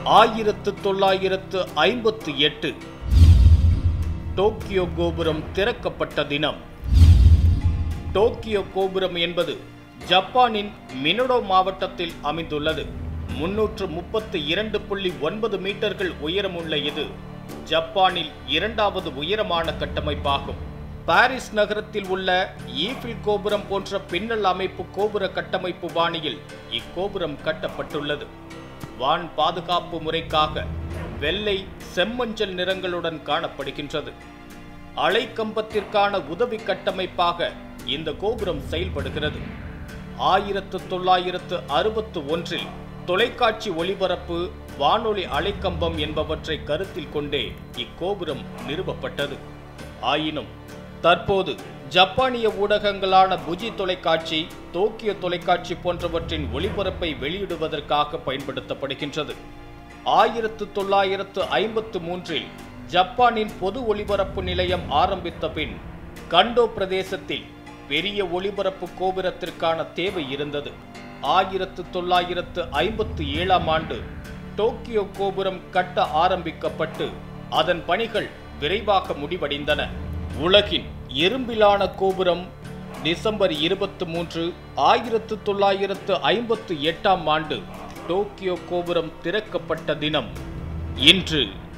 ஆயிரத்து தொள்ளாயிரத்து ஐம்பத்து எட்டு டோக்கியோ கோபுரம் திறக்கப்பட்ட தினம் டோக்கியோ கோபுரம் என்பது ஜப்பானின் மினடோ மாவட்டத்தில் அமைந்துள்ளது முன்னூற்று முப்பத்து இரண்டு புள்ளி ஒன்பது மீட்டர்கள் உயரமுள்ள இது ஜப்பானில் இரண்டாவது உயரமான கட்டமைப்பாகும் பாரிஸ் நகரத்தில் உள்ள ஈஃபில் கோபுரம் போன்ற பின்னல் அமைப்பு கோபுர கட்டமைப்பு பாணியில் இக்கோபுரம் கட்டப்பட்டுள்ளது வான் பாதுகாப்பு முறைக்காக வெள்ளை செம்மஞ்சள் நிறங்களுடன் காணப்படுகின்றது அலைக்கம்பத்திற்கான உதவி கட்டமைப்பாக இந்த கோபுரம் செயல்படுகிறது ஆயிரத்து தொள்ளாயிரத்து அறுபத்து ஒன்றில் தொலைக்காட்சி ஒளிபரப்பு வானொலி அலைக்கம்பம் என்பவற்றை கருத்தில் கொண்டே இக்கோபுரம் நிறுவப்பட்டது ஆயினும் தற்போது ஜப்பானிய ஊடகங்களான புஜி தொலைக்காட்சி டோக்கியோ தொலைக்காட்சி போன்றவற்றின் ஒளிபரப்பை வெளியிடுவதற்காக பயன்படுத்தப்படுகின்றது ஆயிரத்து தொள்ளாயிரத்து ஐம்பத்து மூன்றில் ஜப்பானின் பொது ஒளிபரப்பு நிலையம் ஆரம்பித்த பின் கண்டோ பிரதேசத்தில் பெரிய ஒளிபரப்பு கோபுரத்திற்கான தேவை இருந்தது ஆயிரத்து தொள்ளாயிரத்து ஐம்பத்து ஏழாம் ஆண்டு டோக்கியோ கோபுரம் கட்ட ஆரம்பிக்கப்பட்டு அதன் பணிகள் விரைவாக முடிவடைந்தன உலகின் எறும்பிலான கோபுரம் டிசம்பர் இருபத்தி மூன்று ஆயிரத்து தொள்ளாயிரத்து ஐம்பத்து எட்டாம் ஆண்டு டோக்கியோ கோபுரம் திறக்கப்பட்ட தினம் இன்று